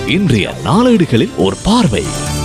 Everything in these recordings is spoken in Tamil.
இன்றைய நாளேடுகளில் ஒரு பார்வை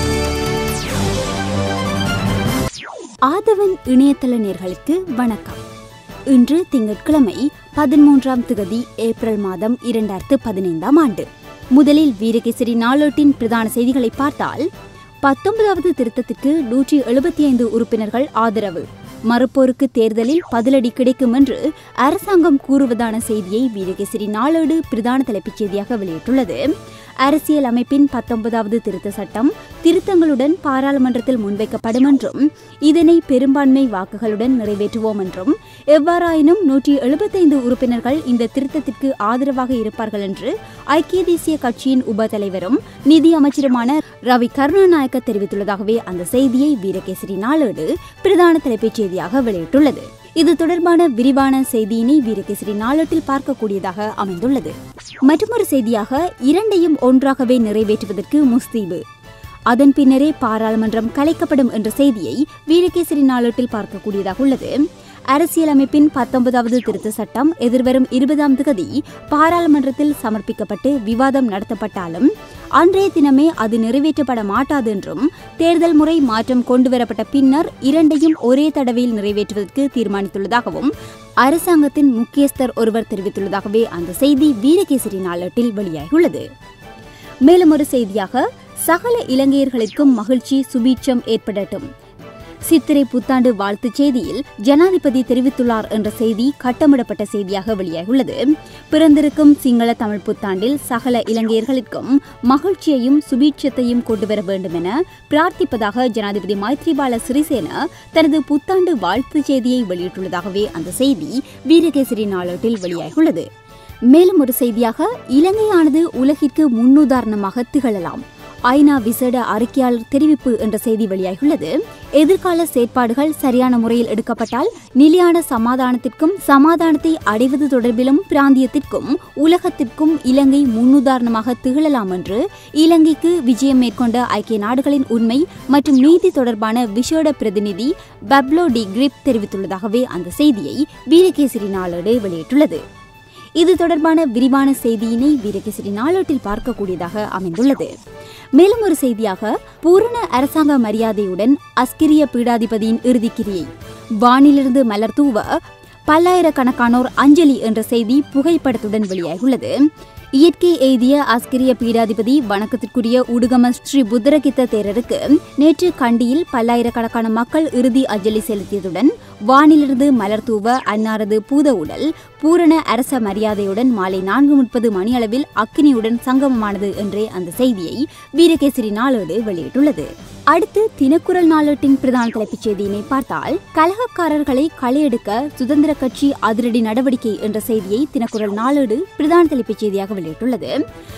ஆதவன் இணையதள நேர்களுக்கு வணக்கம் இன்று திங்கட்கிழமை பதிமூன்றாம் திகதி ஏப்ரல் மாதம் இரண்டாயிரத்து பதினைந்தாம் ஆண்டு முதலில் வீரகேசரி நாளேட்டின் பிரதான செய்திகளை பார்த்தால் பத்தொன்பதாவது திருத்தத்திற்கு நூற்றி எழுபத்தி ஐந்து உறுப்பினர்கள் ஆதரவு மறுப்போருக்கு தேர்தலில் பதிலடி கிடைக்கும் என்று அரசாங்கம் கூறுவதான செய்தியை வீரகேசரி நாளேடு பிரதான தலைப்புச் செய்தியாக வெளியிட்டுள்ளது அரசியல் அமைப்பின் பத்தொன்பதாவது திருத்த சட்டம் திருத்தங்களுடன் பாராளுமன்றத்தில் முன்வைக்கப்படும் என்றும் இதனை பெரும்பான்மை வாக்குகளுடன் நிறைவேற்றுவோம் என்றும் எவ்வாறாயினும் நூற்றி எழுபத்தைந்து உறுப்பினர்கள் இந்த திருத்தத்திற்கு ஆதரவாக இருப்பார்கள் என்று ஐக்கிய தேசிய கட்சியின் உப தலைவரும் நிதி அமைச்சருமான ரவி கருணாநாயக்க தெரிவித்துள்ளதாகவே அந்த செய்தியை வீரகேசரி நாளேடு பிரதான தலைப்புச் செய்தியாக வெளியிட்டுள்ளது இது தொடர்பான விரிவான செய்தியினை வீரகேசரி நாளேட்டில் பார்க்கக்கூடியதாக அமைந்துள்ளது மற்றொரு செய்தியாக இரண்டையும் ஒன்றாகவே நிறைவேற்றுவதற்கு முஸ்தீபு அதன் பின்னரே பாராளுமன்றம் கலைக்கப்படும் என்ற செய்தியை வீரகேசரி நாளேட்டில் பார்க்கக்கூடியதாக உள்ளது அரசியலமைப்பின் பத்தொன்பதாவது திருத்த சட்டம் எதிர்வரும் இருபதாம் தேதி பாராளுமன்றத்தில் சமர்ப்பிக்கப்பட்டு விவாதம் நடத்தப்பட்டாலும் அன்றைய தினமே அது நிறைவேற்றப்பட மாட்டாது என்றும் தேர்தல் முறை மாற்றம் கொண்டுவரப்பட்ட பின்னர் இரண்டையும் ஒரே தடவையில் நிறைவேற்றுவதற்கு தீர்மானித்துள்ளதாகவும் அரசாங்கத்தின் முக்கியஸ்தர் ஒருவர் தெரிவித்துள்ளதாகவே அந்த செய்தி வீரகேசரி நாளேட்டில் வெளியாகியுள்ளது மேலும் ஒரு செய்தியாக சகல இலங்கையர்களுக்கும் மகிழ்ச்சி சுபீட்சம் ஏற்படட்டும் சித்திரை புத்தாண்டு வாழ்த்துச் செய்தியில் ஜனாதிபதி தெரிவித்துள்ளார் என்ற செய்தி கட்டமிடப்பட்ட செய்தியாக வெளியாகியுள்ளது பிறந்திருக்கும் சிங்கள தமிழ் புத்தாண்டில் சகல இலங்கையர்களுக்கும் மகிழ்ச்சியையும் சுபீட்சத்தையும் கொண்டுவர வேண்டும் என பிரார்த்திப்பதாக ஜனாதிபதி மைத்ரிபால சிறிசேன தனது புத்தாண்டு வாழ்த்துச் செய்தியை வெளியிட்டுள்ளதாகவே அந்த செய்தி வீரகேசரி நாளேட்டில் வெளியாகியுள்ளது மேலும் ஒரு செய்தியாக இலங்கையானது உலகிற்கு முன்னுதாரணமாக திகழலாம் ஐநா விசேட அறிக்கையாளர் தெரிவிப்பு என்ற செய்தி வெளியாகியுள்ளது எதிர்கால செயற்பாடுகள் சரியான முறையில் எடுக்கப்பட்டால் நிலையான சமாதானத்திற்கும் சமாதானத்தை அடைவது தொடர்பிலும் பிராந்தியத்திற்கும் உலகத்திற்கும் இலங்கை முன்னுதாரணமாக திகழலாம் என்று இலங்கைக்கு விஜயம் மேற்கொண்ட ஐக்கிய நாடுகளின் உண்மை மற்றும் நீதி தொடர்பான விசேட பிரதிநிதி பப்லோ டி கிரிப் தெரிவித்துள்ளதாகவே அந்த செய்தியை வீரகேசரி நாளேடு வெளியிட்டுள்ளது இது தொடர்பான விரிவான செய்தியினை வீரகேசரி நாளேட்டில் பார்க்கக்கூடியதாக அமைந்துள்ளது மேலும் ஒரு செய்தியாக பூரண அரசாங்க மரியாதையுடன் அஸ்கிரிய பீடாதிபதியின் இறுதிக்கிரியை வானிலிருந்து மலர் தூவ பல்லாயிரக்கணக்கானோர் அஞ்சலி என்ற செய்தி புகைப்படத்துடன் வெளியாகியுள்ளது இயற்கை எய்திய அஸ்கிரிய பீடாதிபதி வணக்கத்திற்குரிய உடுகம ஸ்ரீ புத்தரகித்த தேரருக்கு நேற்று கண்டியில் பல்லாயிரக்கணக்கான மக்கள் இறுதி அஞ்சலி செலுத்தியதுடன் வானிலிருந்து மலர் தூவ அன்னாரது பூத உடல் பூரண அரச மரியாதையுடன் மாலை நான்கு முப்பது மணியளவில் அக்கினியுடன் சங்கமமானது என்றே அந்த செய்தியை வீரகேசரி நாளேடு வெளியிட்டுள்ளது அடுத்து தினக்குரல் நாளேட்டின் பிரதான தலைப்புச் செய்தியினை பார்த்தால் கலகக்காரர்களை களையெடுக்க சுதந்திர கட்சி அதிரடி நடவடிக்கை என்ற செய்தியை தினக்குரல் நாளேடு பிரதான தலைப்புச் செய்தியாக வெளியிட்டுள்ளது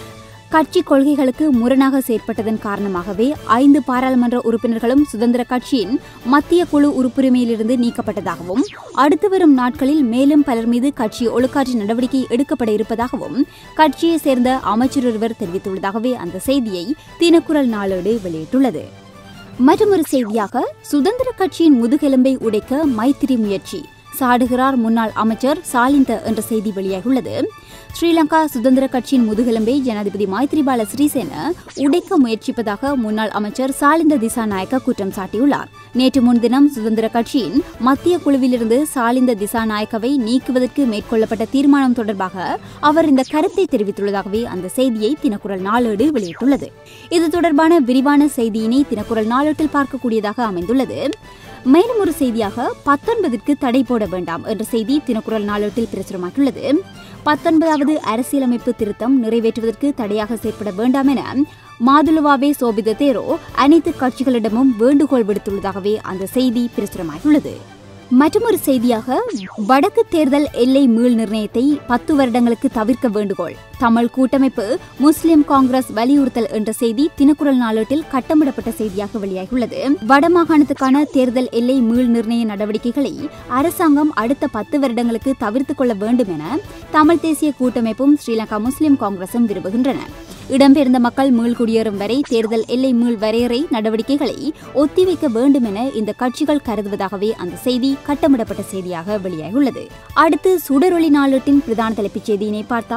கட்சி கொள்கைகளுக்கு முரணாக செயற்பட்டதன் காரணமாகவே ஐந்து பாராளுமன்ற உறுப்பினர்களும் சுதந்திர கட்சியின் மத்திய குழு உறுப்புரிமையிலிருந்து நீக்கப்பட்டதாகவும் அடுத்து வரும் நாட்களில் மேலும் பலர் மீது கட்சி ஒழுக்காற்று நடவடிக்கை எடுக்கப்பட இருப்பதாகவும் கட்சியை சேர்ந்த அமைச்சர் ஒருவர் தெரிவித்துள்ளதாகவே அந்த செய்தியை தினக்குரல் நாளேடு வெளியிட்டுள்ளது மற்றொரு செய்தியாக சுதந்திர கட்சியின் முதுகெலும்பை உடைக்க மைத்திரி முயற்சி சாடுகிறார் முன்னாள் அமைச்சர் சாலிந்த என்ற செய்தி வெளியாகியுள்ளது ஸ்ரீலங்கா சுதந்திர கட்சியின் முதுகெலும்பை ஜனாதிபதி மைத்ரிபால சிறிசேன உடைக்க முயற்சிப்பதாக முன்னாள் அமைச்சர் சாலிந்த திசாநாயக்க குற்றம் சாட்டியுள்ளார் நேற்று முன்தினம் சுதந்திர கட்சியின் மத்திய குழுவிலிருந்து சாலிந்த திசாநாயக்கவை நீக்குவதற்கு மேற்கொள்ளப்பட்ட தீர்மானம் தொடர்பாக அவர் இந்த கருத்தை தெரிவித்துள்ளதாகவே அந்த செய்தியை தினக்குரல் நாளேடு வெளியிட்டுள்ளது இது தொடர்பான விரிவான செய்தியினை தினக்குரல் நாளேட்டில் பார்க்கக்கூடியதாக அமைந்துள்ளது மேலும் ஒரு செய்தியாக பத்தொன்பதிற்கு தடை போட வேண்டாம் என்ற செய்தி தினக்குரல் நாளேட்டில் பிரசுரமாகியுள்ளது பத்தொன்பதாவது அரசியலமைப்பு திருத்தம் நிறைவேற்றுவதற்கு தடையாக செயற்பட வேண்டாம் என மாதுலுவாவே சோபித தேரோ அனைத்து கட்சிகளிடமும் வேண்டுகோள் விடுத்துள்ளதாகவே அந்த செய்தி பிரசுரமாகியுள்ளது மற்றொரு செய்தியாக வடக்கு தேர்தல் எல்லை மீள் நிர்ணயத்தை பத்து வருடங்களுக்கு தவிர்க்க வேண்டுகோள் தமிழ் கூட்டமைப்பு முஸ்லிம் காங்கிரஸ் வலியுறுத்தல் என்ற செய்தி தினக்குரல் நாளேட்டில் கட்டமிடப்பட்ட செய்தியாக வெளியாகியுள்ளது வடமாகாணத்துக்கான தேர்தல் எல்லை மீள் நிர்ணய நடவடிக்கைகளை அரசாங்கம் அடுத்த பத்து வருடங்களுக்கு தவிர்த்துக் கொள்ள வேண்டும் என தமிழ் தேசிய கூட்டமைப்பும் ஸ்ரீலங்கா முஸ்லிம் காங்கிரசும் விரும்புகின்றன இடம்பெயர்ந்த மக்கள் மீள்குடியேறும் வரை தேர்தல் எல்லை மீள் வரையறை நடவடிக்கைகளை ஒத்திவைக்க வேண்டும் என இந்த கட்சிகள் கருதுவதாகவே அந்த செய்தி கட்டமிடப்பட்ட செய்தியாக வெளியாகியுள்ளது அடுத்து சுடரொளி நாளேட்டின் பிரதான தலைப்புச் செய்தியினை பார்த்தால்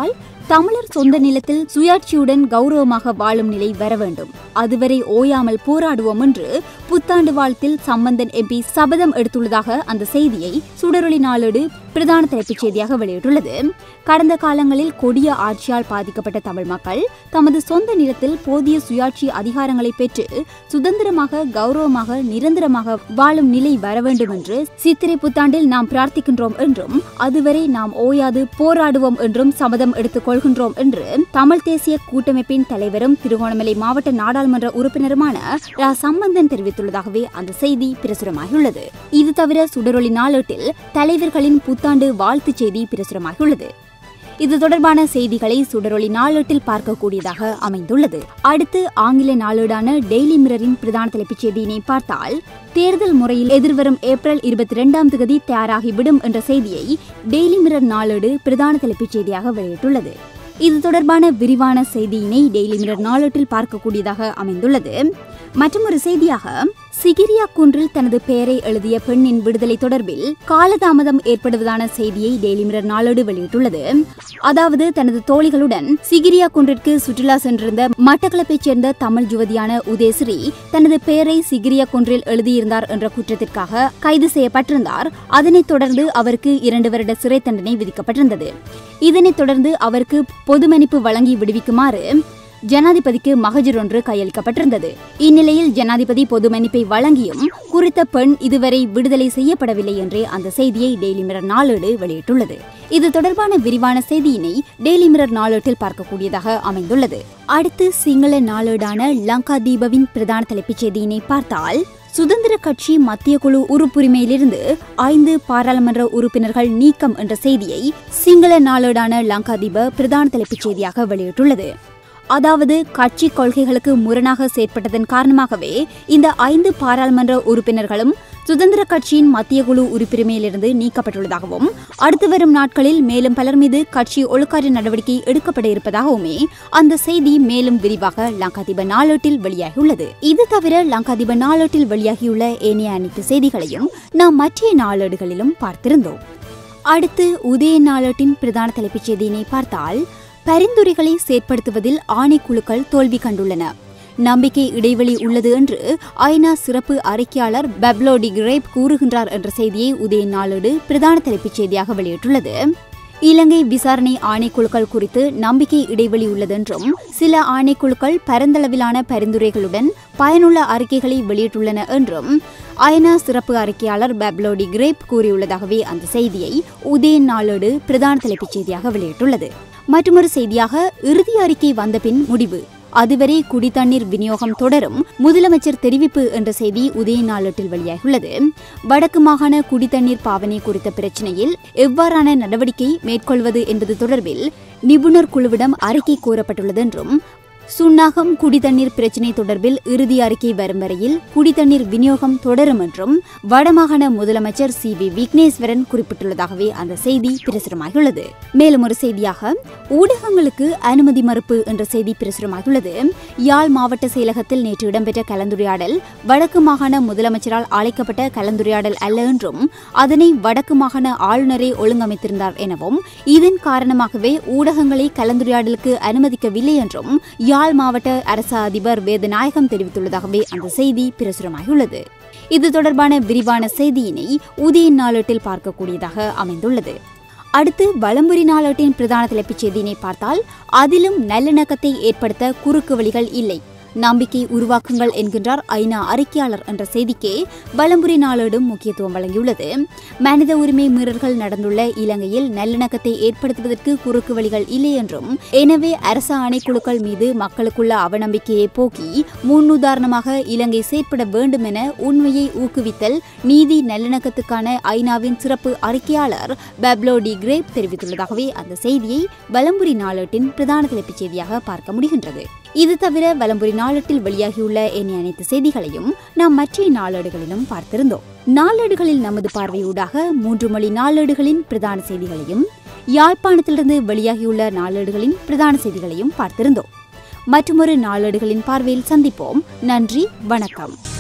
தமிழர் சொந்த நிலத்தில் சுயாட்சியுடன் கௌரவமாக வாழும் நிலை வர வேண்டும் அதுவரை ஓயாமல் போராடுவோம் என்று புத்தாண்டு வாழ்த்தில் சம்பந்தன் எம்பி சபதம் எடுத்துள்ளதாக அந்த செய்தியை சுடரொளி நாளேடு பிரதான தலைப்புச் செய்தியாக வெளியிட்டுள்ளது கடந்த காலங்களில் கொடிய ஆட்சியால் பாதிக்கப்பட்ட தமிழ் மக்கள் தமது சொந்த நிலத்தில் போதிய சுயாட்சி அதிகாரங்களை பெற்று சுதந்திரமாக கௌரவமாக நிரந்தரமாக வாழும் நிலை வர வேண்டும் என்று சித்திரை புத்தாண்டில் நாம் பிரார்த்திக்கின்றோம் என்றும் அதுவரை நாம் ஓயாது போராடுவோம் என்றும் சபதம் எடுத்துக் கொள்கின்றோம் என்று தமிழ் தேசிய கூட்டமைப்பின் தலைவரும் திருகோணமலை மாவட்ட நாடாளுமன்ற உறுப்பினருமான ரா சம்பந்தன் தெரிவித்துள்ளதாகவே அந்த செய்தி பிரசுரமாகியுள்ளது இது தவிர சுடரொளி நாளேட்டில் தலைவர்களின் புத்தாண்டு வாழ்த்துச் செய்தி பிரசுரமாகியுள்ளது இது தொடர்பான செய்திகளை சுடரொளி நாளேட்டில் பார்க்கக்கூடியதாக அமைந்துள்ளது அடுத்து ஆங்கில நாளேடான டெய்லி மிரரின் பிரதான தலைப்புச் செய்தியினை பார்த்தால் தேர்தல் முறையில் எதிர்வரும் ஏப்ரல் இருபத்தி இரண்டாம் தேதி தயாராகிவிடும் என்ற செய்தியை டெய்லி மிரர் நாளேடு பிரதான தலைப்புச் செய்தியாக வெளியிட்டுள்ளது இது தொடர்பான விரிவான செய்தியினை டெய்லி மிரர் நாளேட்டில் பார்க்கக்கூடியதாக அமைந்துள்ளது மற்றொரு செய்தியாக சிகிரியா குன்றில் தனது பெயரை எழுதிய பெண்ணின் விடுதலை தொடர்பில் காலதாமதம் ஏற்படுவதான செய்தியை டெய்லி மிரர் நாளேடு வெளியிட்டுள்ளது அதாவது தனது தோழிகளுடன் சிகிரியா குன்றிற்கு சுற்றுலா சென்றிருந்த மட்டக்களப்பைச் சேர்ந்த தமிழ் யுவதியான உதயஸ்ரீ தனது பெயரை சிகிரியா குன்றில் எழுதியிருந்தார் என்ற குற்றத்திற்காக கைது செய்யப்பட்டிருந்தார் அதனைத் தொடர்ந்து அவருக்கு இரண்டு வருட சிறை தண்டனை விதிக்கப்பட்டிருந்தது இதனைத் தொடர்ந்து அவருக்கு பொது மன்னிப்பு வழங்கி விடுவிக்குமாறு ஜனாதிபதிக்கு மகஜர் ஒன்று கையளிக்கப்பட்டிருந்தது இந்நிலையில் ஜனாதிபதி பொது மன்னிப்பை வழங்கியும் குறித்த பெண் இதுவரை விடுதலை செய்யப்படவில்லை என்றே அந்த செய்தியை டெய்லி மிரர் நாளேடு வெளியிட்டுள்ளது இது தொடர்பான விரிவான செய்தியினை டெய்லி மிரர் நாளேட்டில் பார்க்கக்கூடியதாக அமைந்துள்ளது அடுத்து சிங்கள நாளேடான லங்கா தீபவின் பிரதான தலைப்புச் செய்தியினை பார்த்தால் சுதந்திர கட்சி மத்திய குழு உறுப்புரிமையிலிருந்து ஐந்து பாராளுமன்ற உறுப்பினர்கள் நீக்கம் என்ற செய்தியை சிங்கள நாளேடான லங்காதீப பிரதான தலைப்புச் செய்தியாக வெளியிட்டுள்ளது அதாவது கட்சி கொள்கைகளுக்கு முரணாக செயற்பட்டதன் காரணமாகவே இந்த ஐந்து பாராளுமன்ற உறுப்பினர்களும் சுதந்திர கட்சியின் மத்திய குழு உறுப்புரிமையிலிருந்து நீக்கப்பட்டுள்ளதாகவும் அடுத்து வரும் நாட்களில் மேலும் பலர் மீது கட்சி ஒழுக்காற்று நடவடிக்கை எடுக்கப்பட இருப்பதாகவுமே அந்த செய்தி மேலும் விரிவாக லங்காதீப நாளேட்டில் வெளியாகியுள்ளது இது தவிர லங்காதீப நாளேட்டில் வெளியாகியுள்ள ஏனைய அனைத்து செய்திகளையும் நாம் மற்ற நாளேடுகளிலும் பார்த்திருந்தோம் அடுத்து உதய நாளேட்டின் பிரதான தலைப்புச் செய்தியினை பார்த்தால் பரிந்துரைகளை செயற்படுத்துவதில் ஆணைக்குழுக்கள் தோல்வி கண்டுள்ளன நம்பிக்கை இடைவெளி உள்ளது என்று ஐநா சிறப்பு அறிக்கையாளர் பெப்லோடி கிரேப் கூறுகின்றார் என்ற செய்தியை உதய நாளேடு பிரதான தலைப்புச் செய்தியாக வெளியிட்டுள்ளது இலங்கை விசாரணை ஆணைக்குழுக்கள் குறித்து நம்பிக்கை இடைவெளி உள்ளதென்றும் சில ஆணைக்குழுக்கள் பரந்தளவிலான பரிந்துரைகளுடன் பயனுள்ள அறிக்கைகளை வெளியிட்டுள்ளன என்றும் ஐநா சிறப்பு அறிக்கையாளர் பெப்லோடி கிரேப் கூறியுள்ளதாகவே அந்த செய்தியை உதய நாளேடு பிரதான தலைப்புச் செய்தியாக வெளியிட்டுள்ளது மற்றொரு செய்தியாக இறுதி அறிக்கை வந்தபின் முடிவு அதுவரை குடித்தண்ணீர் விநியோகம் தொடரும் முதலமைச்சர் தெரிவிப்பு என்ற செய்தி உதய நாளேட்டில் வெளியாகியுள்ளது வடக்கு மாகாண குடித்தண்ணீர் பாவனை குறித்த பிரச்சினையில் எவ்வாறான நடவடிக்கை மேற்கொள்வது என்பது தொடர்பில் நிபுணர் குழுவிடம் அறிக்கை கோரப்பட்டுள்ளது என்றும் சுன்னாகம் குடிதண்ணீர் பிரச்சினை தொடர்பில் இறுதி அறிக்கை வரும் வரையில் குடிதண்ணீர் விநியோகம் தொடரும் என்றும் வடமாகாண முதலமைச்சர் சி வி விக்னேஸ்வரன் குறிப்பிட்டுள்ளதாகவே அந்த செய்தி பிரசுரமாகியுள்ளது மேலும் ஒரு செய்தியாக ஊடகங்களுக்கு அனுமதி மறுப்பு என்ற செய்தி பிரசுரமாகியுள்ளது யாழ் மாவட்ட செயலகத்தில் நேற்று இடம்பெற்ற கலந்துரையாடல் வடக்கு மாகாண முதலமைச்சரால் அழைக்கப்பட்ட கலந்துரையாடல் அல்ல என்றும் அதனை வடக்கு மாகாண ஆளுநரே ஒழுங்கமைத்திருந்தார் எனவும் இதன் காரணமாகவே ஊடகங்களை கலந்துரையாடலுக்கு அனுமதிக்கவில்லை என்றும் யாழ் மாவட்ட அரச அதிபர் வேதநாயகம் தெரிவித்துள்ளதாகவே அந்த செய்தி பிரசுரமாகியுள்ளது இது தொடர்பான விரிவான செய்தியினை உதய நாளேட்டில் பார்க்கக்கூடியதாக அமைந்துள்ளது அடுத்து வலம்புரி நாளேட்டின் பிரதான தலைப்புச் செய்தியினை பார்த்தால் அதிலும் நல்லிணக்கத்தை ஏற்படுத்த குறுக்கு வழிகள் இல்லை நம்பிக்கை உருவாக்குங்கள் என்கின்றார் ஐநா அறிக்கையாளர் என்ற செய்திக்கே வலம்புரி நாளேடும் முக்கியத்துவம் வழங்கியுள்ளது மனித உரிமை மீறல்கள் நடந்துள்ள இலங்கையில் நல்லிணக்கத்தை ஏற்படுத்துவதற்கு குறுக்கு வழிகள் இல்லை என்றும் எனவே அரச ஆணைக்குழுக்கள் மீது மக்களுக்குள்ள அவநம்பிக்கையை போக்கி முன்னுதாரணமாக இலங்கை செயற்பட வேண்டும் என உண்மையை ஊக்குவித்தல் நீதி நல்லிணக்கத்துக்கான ஐநாவின் சிறப்பு அறிக்கையாளர் பெப்லோ டி கிரேப் தெரிவித்துள்ளதாகவே அந்த செய்தியை வலம்புரி நாளேட்டின் பிரதான தலைப்புச் செய்தியாக பார்க்க முடிகின்றது இது தவிர வலம்புரி நாளேட்டில் வெளியாகியுள்ள ஏனைய அனைத்து செய்திகளையும் நாம் மற்ற நாளேடுகளிலும் பார்த்திருந்தோம் நாளேடுகளில் நமது பார்வையூடாக மூன்று மொழி நாளேடுகளின் பிரதான செய்திகளையும் யாழ்ப்பாணத்திலிருந்து வெளியாகியுள்ள நாளேடுகளின் பிரதான செய்திகளையும் பார்த்திருந்தோம் மற்றொரு நாளேடுகளின் பார்வையில் சந்திப்போம் நன்றி வணக்கம்